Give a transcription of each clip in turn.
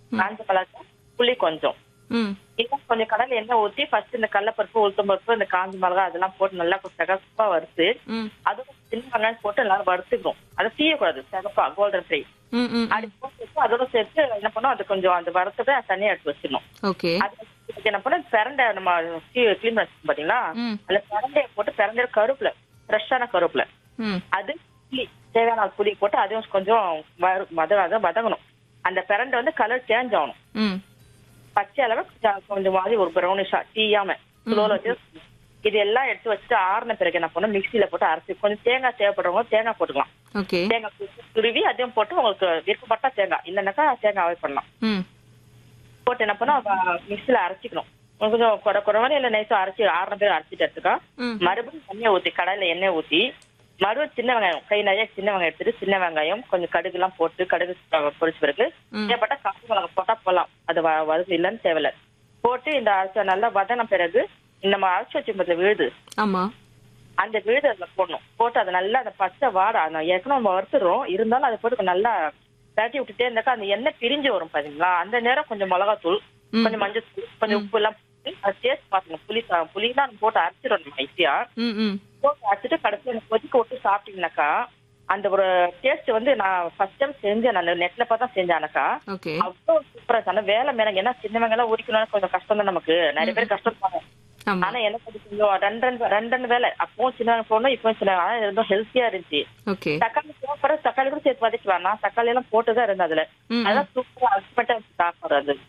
காஞ்ச மிளகா புளி கொஞ்சம் ம் இன்னும் கொஞ்சம் கடலை எண்ணெய் ஊத்தி ஃபர்ஸ்ட் இந்த கடலப்பருப்பு உளுத்தம் பருப்பு இந்த காஞ்ச மிளகா அதெல்லாம் போட்டு நல்லா கொஞ்சம் சிகப்பா வறுத்து ம் அதுவும் சின்ன வெங்காயம் போட்டு நல்லா வறுத்துக்கணும் அதை தீயக்கூடாது சிகப்பா கோல்டன் ஃப்ரை ம் ம் அது போட்டு அதோட சேர்த்து என்ன பண்ணோம் அது கொஞ்சம் அந்த வறுத்ததை தனியா எடுத்து வச்சிடணும் ஓகே அது வச்சுட்டு என்ன பண்ண பிரண்டை நம்ம கிளீன் வச்சிருக்கோம் பாத்தீங்களா ம் அதுல பிரண்டையை போட்டு பிரண்டை கருப்புல ஃப்ரெஷ்ஷான கருப்புல ம் அது புளி தேவையான அளவு புளி போட்டு அதையும் கொஞ்சம் வறு- வத வத வதங்கணும் அந்த பிரண்டை வந்து கலர் சேஞ்ச் ஆகணும் ம் பச்சை அளவு கொஞ்சம் கொஞ்சம் மாதிரி ஒரு ப்ரௌனிஷா தீயாம ஸ்லோல வச்சு இது எல்லாம் எடுத்து வச்சுட்டு ஆறுன பிறகு என்ன பண்ணணும் மிக்சியில போட்டு அரைச்சி கொஞ்சம் தேங்காய் தேவைப்படுறவங்க தேங்காய் போட்டுக்கலாம் ஓகே தேங்காய் துருவி- துருவி அதையும் போட்டு உங்களுக்கு விருப்பப்பட்டா தேங்காய் இல்லைன்னாக்கா தேங்காய் அவாய்ட் பண்ணலாம் ம் போட்டு என்ன பண்ணா மிக்சியில அரைச்சிக்கணும் கொஞ்சம் குறை குறைவான இல்ல நைஸா அரைச்சி ஆறுன பேர் அரைச்சிட்டு எடுத்துக்கா ம் மறுபடியும் எண்ணெய் ஊத்தி கடாயில எண்ணெய் ஊத்தி மறுபடியும் சின்ன வெங்காயம் கை நிறைய சின்ன வெங்காயம் எடுத்துட்டு சின்ன வெங்காயம் கொஞ்சம் கடுகு எல்லாம் போட்டு கடுகு அஹ், பொரிச்ச பிறகு ம். தேவைப்பட்ட காசு மிளகா போட்டா போலாம் அது வ- வதக்கு இல்லைன்னு தேவையில்ல போட்டு இந்த அரைச்ச நல்லா வதன பிறகு நம்ம அரைச்சி வச்சிருப்பதுல விழுது ஆமா அந்த விழுது அதுல போடணும் போட்டு அதை நல்லா அந்த பச்சை வாடை அந்த ஏற்கனவே நம்ம வறுத்துறோம் இருந்தாலும் அதை போட்டு நல்லா தட்டி விட்டுட்டே இருந்தாக்கா அந்த எண்ணெய் பிரிஞ்சு வரும் பாத்தீங்களா அந்த நேரம் கொஞ்சம் மிளகாத்தூள் ம். கொஞ்சம் மஞ்சள் தூள் கொஞ்சம் உப்பு எல்லாம் போட்டு அது டேஸ்ட் பாத்துங்க புளி புளி தான் போட்டு அரைச்சிடணும் நம்ம ஈஸியா ம் ம் போட்டு அரைச்சிட்டு கடைசியில் எனக்கு கொதிக்க விட்டு சாப்பிட்டீங்கன்னாக்கா அந்த ஒரு டேஸ்ட் வந்து நான் ஃபர்ஸ்ட் டைம் செஞ்சேன் நான் நெட்ல பார்த்தா செஞ்சானக்கா ஓகே அவ்வளவு சூப்பரா இருக்கு. ஆனா வேலை மேல ஏன்னா சின்ன வெங்காயம் உரிக்கணும்னா கொஞ்சம் கஷ்டம் தான் நமக்கு நிறைய பேர் கஷ்டப்படுவாங்க ஆமா ஆனா எனக்கு அது கொஞ்சம் ரெண்டு ரெண்டு ரெண்டு ரெண்டு வேலை அப்பவும் சின்ன வெங்காயம் போடணும் இப்பவும் சின்ன வெங்காயம். ஆனா இது ரொம்ப ஹெல்த்தியா இருந்துச்சு ஓகே தக்காளி போடுற தக்காளி கூட சேர்த்து வதக்கி வேணாம் தக்காளி எல்லாம் போட்டுதான் இருந்தது அதுல ம், ம். அதான் சூப்பரா அல்டிமேட்டா சாப்பிடுறது அது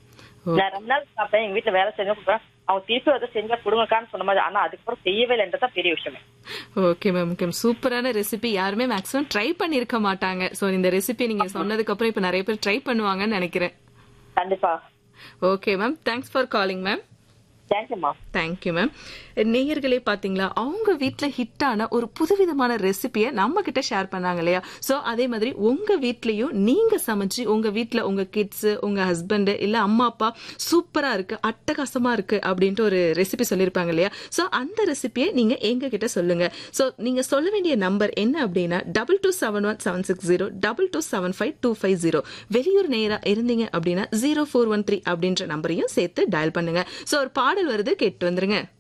ஓ. நான் ரெண்டு நாள் சாப்பிட்டேன் எங்க வீட்டுல வேலை செஞ்சு கொடுக்குறேன் அவங்க திருப்பி அதை செஞ்சா கொடுங்கக்கான்னு சொன்ன மாதிரி ஆனா அதுக்கப்புறம் செய்யவே இல்லைன்றதான் பெரிய விஷயமே ஓகே மேம் ஓகே சூப்பரான ரெசிபி யாருமே மேக்ஸிமம் ட்ரை பண்ணிருக்க மாட்டாங்க சோ இந்த ரெசிபி நீங்க சொன்னதுக்கு அப்புறம் இப்ப நிறைய பேர் ட்ரை பண்ணுவாங்கன்னு நினைக்கிறேன் கண்டிப்பா okay ma'am thanks for calling ma'am தேங்க்யூமா தேங்க்யூ மேம் நேயர்களே பாத்தீங்களா அவங்க வீட்ல ஹிட்டான ஒரு புதுவிதமான ரெசிபியை நம்ம கிட்ட ஷேர் பண்ணாங்க இல்லையா சோ அதே மாதிரி உங்க வீட்லயும் நீங்க சமைச்சு உங்க வீட்ல உங்க கிட்ஸ் உங்க ஹஸ்பண்ட் இல்ல அம்மா அப்பா சூப்பரா இருக்கு அட்டகாசமா இருக்கு அப்படின்ட்டு ஒரு ரெசிபி சொல்லிருப்பாங்க இல்லையா சோ அந்த ரெசிபியை நீங்க எங்க கிட்ட சொல்லுங்க சோ நீங்க சொல்ல வேண்டிய நம்பர் என்ன அப்படின்னா double two seven one seven six zero double two seven five two five zero வெளியூர் நேரா இருந்தீங்க அப்படின்னா ஜீரோ ஃபோர் ஒன் த்ரீ அப்படின்ற நம்பரையும் சேர்த்து டயல் பண்ணுங்க சோ ஒரு பாடல் வருது கேட்டு வந்துருங்க